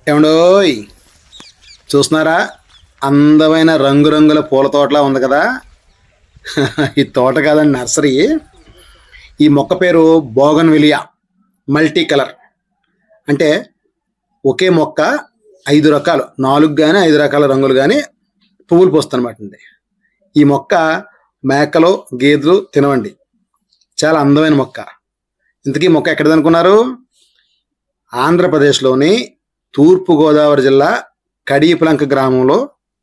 ఏమండోయ్ చూస్తున్నారా అందమైన రంగురంగుల పూల తోటలా ఉంది కదా ఈ తోట కాదండి నర్సరీ ఈ మొక్క పేరు బోగన్ విలియా మల్టీ కలర్ అంటే ఒకే మొక్క ఐదు రకాలు నాలుగు కానీ ఐదు రకాల రంగులు కానీ పువ్వులు పోస్తానమాట అండి ఈ మొక్క మేకలు గేదెలు తినవండి చాలా అందమైన మొక్క ఇంతకీ మొక్క ఎక్కడిదనుకున్నారు ఆంధ్రప్రదేశ్లోని తూర్పుగోదావరి జిల్లా కడియపులంక గ్రామంలో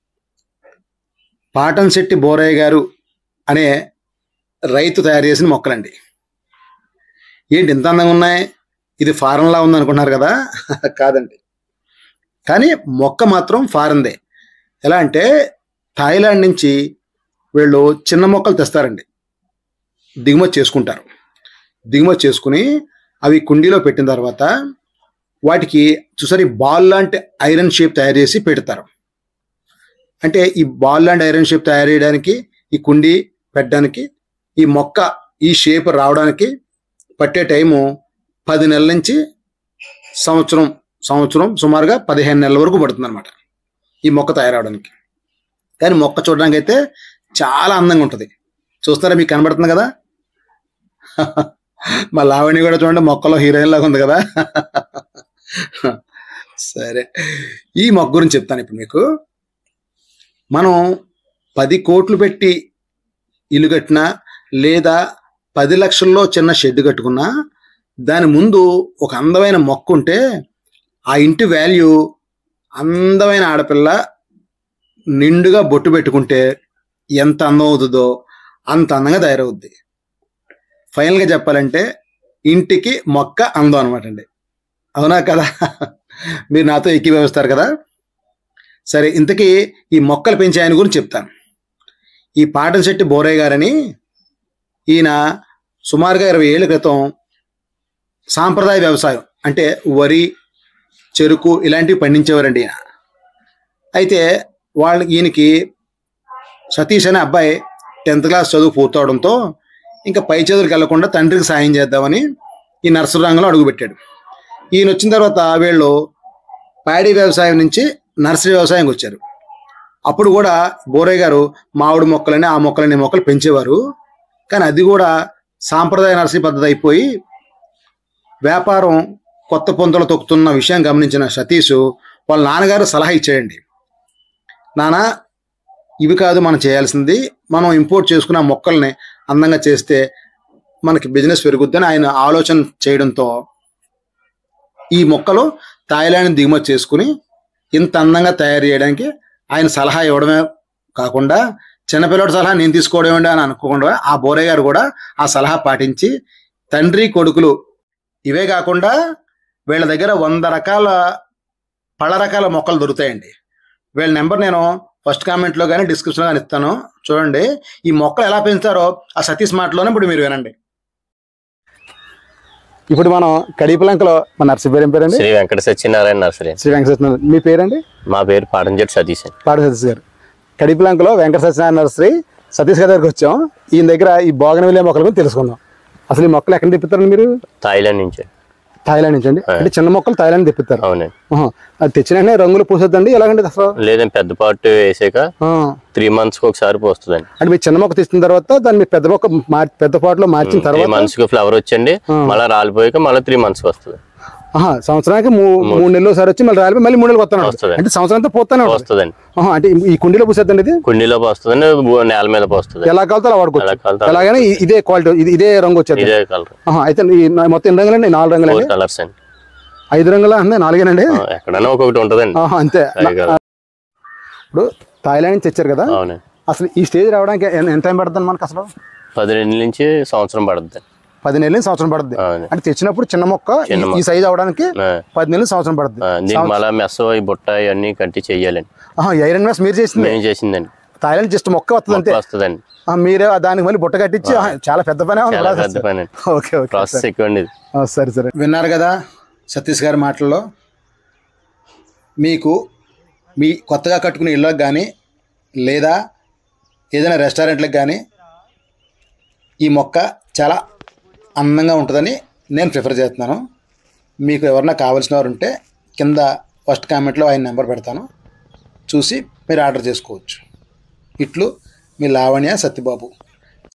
పాటంశెట్టి బోరయ్య గారు అనే రైతు తయారు చేసిన మొక్కలండి ఏంటి ఇంత అందంగా ఉన్నాయి ఇది ఫారెన్లా ఉంది అనుకుంటున్నారు కదా కాదండి కానీ మొక్క మాత్రం ఫారెన్దే ఎలా అంటే థాయిలాండ్ నుంచి వీళ్ళు చిన్న మొక్కలు తెస్తారండి దిగుమతి చేసుకుంటారు దిగుమతి చేసుకుని అవి కుండీలో పెట్టిన తర్వాత వాటికి చూసారు ఈ బాల్ లాంటి ఐరన్ షేప్ తయారు చేసి పెడతారు అంటే ఈ బాల్ లాంటి ఐరన్ షేప్ తయారు చేయడానికి ఈ కుండీ పెట్టడానికి ఈ మొక్క ఈ షేప్ రావడానికి పట్టే టైము పది నెలల నుంచి సంవత్సరం సంవత్సరం సుమారుగా పదిహేను నెలల వరకు పడుతుంది అనమాట ఈ మొక్క తయారవడానికి కానీ మొక్క చూడడానికి అయితే చాలా అందంగా ఉంటుంది చూస్తారా మీకు కనబడుతుంది కదా మా లావణ్య కూడా చూడండి మొక్కలో హీరోయిన్ లాగా ఉంది కదా సరే ఈ మొక్క గురించి చెప్తాను ఇప్పుడు మీకు మనం పది కోట్లు పెట్టి ఇల్లు కట్టినా లేదా పది లక్షల్లో చిన్న షెడ్ కట్టుకున్నా దాని ముందు ఒక అందమైన మొక్క ఉంటే ఆ ఇంటి వాల్యూ అందమైన ఆడపిల్ల నిండుగా బొట్టు పెట్టుకుంటే ఎంత అందం అవుతుందో అంత అందంగా తయారవుద్ది ఫైనల్గా చెప్పాలంటే ఇంటికి మొక్క అందం అనమాట అండి అవునా కదా మీరు నాతో ఎక్కివేస్తారు కదా సరే ఇంతకీ ఈ మొక్కలు పెంచే ఆయన గురించి చెప్తాను ఈ పాటంశెట్టి బోరయ్య గారని ఈయన సుమారుగా ఇరవై ఏళ్ళ క్రితం సాంప్రదాయ వ్యవసాయం అంటే వరి చెరుకు ఇలాంటివి పండించేవారండి ఈయన అయితే వాళ్ళ ఈయనకి సతీష్ అనే అబ్బాయి టెన్త్ క్లాస్ చదువు పూర్తవడంతో ఇంకా పై చదువులకు వెళ్లకుండా తండ్రికి సాయం చేద్దామని ఈ నర్సరీ రంగంలో అడుగుపెట్టాడు ఈయన వచ్చిన తర్వాత వీళ్ళు ప్యాడీ వ్యవసాయం నుంచి నర్సరీ వ్యవసాయంకి వచ్చారు అప్పుడు కూడా బోరయ్య గారు మామిడి మొక్కలని ఆ మొక్కలని ఈ మొక్కలు పెంచేవారు కానీ అది కూడా సాంప్రదాయ నర్సరీ పద్ధతి అయిపోయి వ్యాపారం కొత్త పొంతలు తొక్కుతున్న విషయం గమనించిన సతీష్ వాళ్ళ నాన్నగారు సలహా ఇచ్చాడండి నానా ఇవి కాదు మనం చేయాల్సింది మనం ఇంపోర్ట్ చేసుకున్న మొక్కల్ని అందంగా చేస్తే మనకి బిజినెస్ పెరుగుద్దని ఆయన ఆలోచన చేయడంతో ఈ మొక్కలు థాయిలాండ్ దిగుమతి చేసుకుని ఇంత అందంగా తయారు చేయడానికి ఆయన సలహా ఇవ్వడమే కాకుండా చిన్నపిల్లడి సలహా నేను తీసుకోవడం ఏంటి అని అనుకోకుండా ఆ బోరయ్య గారు కూడా ఆ సలహా పాటించి తండ్రి కొడుకులు ఇవే కాకుండా వీళ్ళ దగ్గర వంద రకాల పళ్ళ రకాల మొక్కలు దొరుకుతాయండి వీళ్ళ నెంబర్ నేను ఫస్ట్ కామెంట్లో కానీ డిస్క్రిప్షన్లో కానీ ఇస్తాను చూడండి ఈ మొక్కలు ఎలా పెంచుతారో ఆ సతీష్ మాటలోనే ఇప్పుడు మీరు వినండి ఇప్పుడు మనం కడిపలంకలో మన నర్సరీ పేరు ఏం పేరండి శ్రీ వెంకట సత్యనారాయణ నర్సరీ శ్రీ వెంకట సత్యనారాయణ మీ పేరండి మా పేరు పాటంజెట్ సతీష్ అండి పాడు సతీష్ గారు కడిపలంకలో వెంకట సత్యనారాయణ నర్సరీ సతీష్ గారి దగ్గరికి వచ్చాం ఈయన దగ్గర ఈ బోగన విలే మొక్కల గురించి తెలుసుకుందాం అసలు ఈ మొక్కలు ఎక్కడ తెప్పిస్తారు మీరు థాయిలాండ్ నుంచి థాయిలాండ్ నుంచి అండి అంటే చిన్న మొక్కలు థాయిలాండ్ తెప్పిస్తారు అవునండి ఆహా. అది తెచ్చిన వెంటనే రంగులు పూసొద్దండి ఎలాగండి అసలు లేదండి పెద్ద పాటు వేసాక ఆ. త్రీ మంత్స్కి ఒకసారి పోస్తుందండి అంటే మీరు చిన్న మొక్క తీసిన తర్వాత దాన్ని మీరు పెద్ద మొక్క మార్- పెద్ద పాటలో మార్చిన త్రీ తర్వాత మంత్స్ కి ఫ్లవర్ వచ్చండి మళ్ళీ రాలిపోయాక మళ్ళీ త్రీ మంత్స్ వస్తుంది ఆహా, సంవత్సరానికి మూ- మూడు నెలలు ఒకసారి వచ్చి మళ్ళీ రాలిపోయి మళ్ళీ మూడు నెలలు వస్తాను వస్తదండి. అంటే సంవత్సరం అంతా పోతానే ఉంటుంది వస్తుందండి ఆహా, అంటే ఈ- ఈ కుండీలో పూసేద్దండి ఇది కుండీలో పోస్తుందండి భూ- నేల మీద పోస్తుంది ఎలా కావాలో అలా ఎలా వాడుకోవచ్చు కావాలో అలా ఎలాగైనా ఇ- ఇదే క్వాలిటీ ఇది ఇదే రంగు వచ్చేది ఇదే కలర్ ఆహా, అయితే ఈ నా- మొత్తం ఎన్ని రంగులండి నాలుగు రంగులండి ఫోర్ కలర్స్ అండి ఐదు రంగులా అండి నాలుగేనండి ఆ, ఎక్కడైనా ఒక్కొక్కటి ఉంటుందండి ఆహా, అంతే అదే కదా. ఇప్పుడు థాయిలాండ్ నుంచి తెచ్చారు కదా అవునండి అసలు ఈ స్టేజ్ రావడానికి ఎన్- ఎంత టైం పడుతుంది మనకు అసలు పది నెలల నుంచి సంవత్సరం పడుతుంది పది నెలలు నుంచి సంవత్సరం పడుతుంది అవును. అంటే తెచ్చినప్పుడు చిన్న మొక్క ఈ- చిన్న ఈ సైజ్ అవడానికి ఆ, పది నెలలు సంవత్సరం పడుతుంది ఆ, దీనికి మళ్ళీ మెస్స ఈ బుట్ట ఇవన్నీ కట్టి చెయ్యాలండి ఆహా, ఈ ఐరన్ మ్యాస్ మీరు చేసింది మేము చేసిందండి థాయిలాండ్ జస్ట్ మొక్క వస్తుంది అంతే వస్తుందండి ఆ, మీరే దానికి మళ్ళీ బుట్ట కట్టించి ఆ, చాలా పెద్ద పనే ఉంది చాలా process. పెద్ద పని అండి ఓకే ఓకే ప్రాసెస్ ఎక్కువ అండి ఇది ఆ, సరే సరే విన్నారు కదా సతీష్ గారి మాటల్లో మీకు మీ కొత్తగా కట్టుకునే ఇళ్ళకి కానీ లేదా ఏదైనా రెస్టారెంట్లకు కానీ ఈ మొక్క చాలా అందంగా ఉంటుందని నేను ప్రిఫర్ చేస్తున్నాను మీకు ఎవరన్నా కావాల్సిన వారు ఉంటే కింద ఫస్ట్ కామెంట్లో ఆయన నెంబర్ పెడతాను చూసి మీరు ఆర్డర్ చేసుకోవచ్చు ఇట్లు మీ లావణ్య సత్యబాబు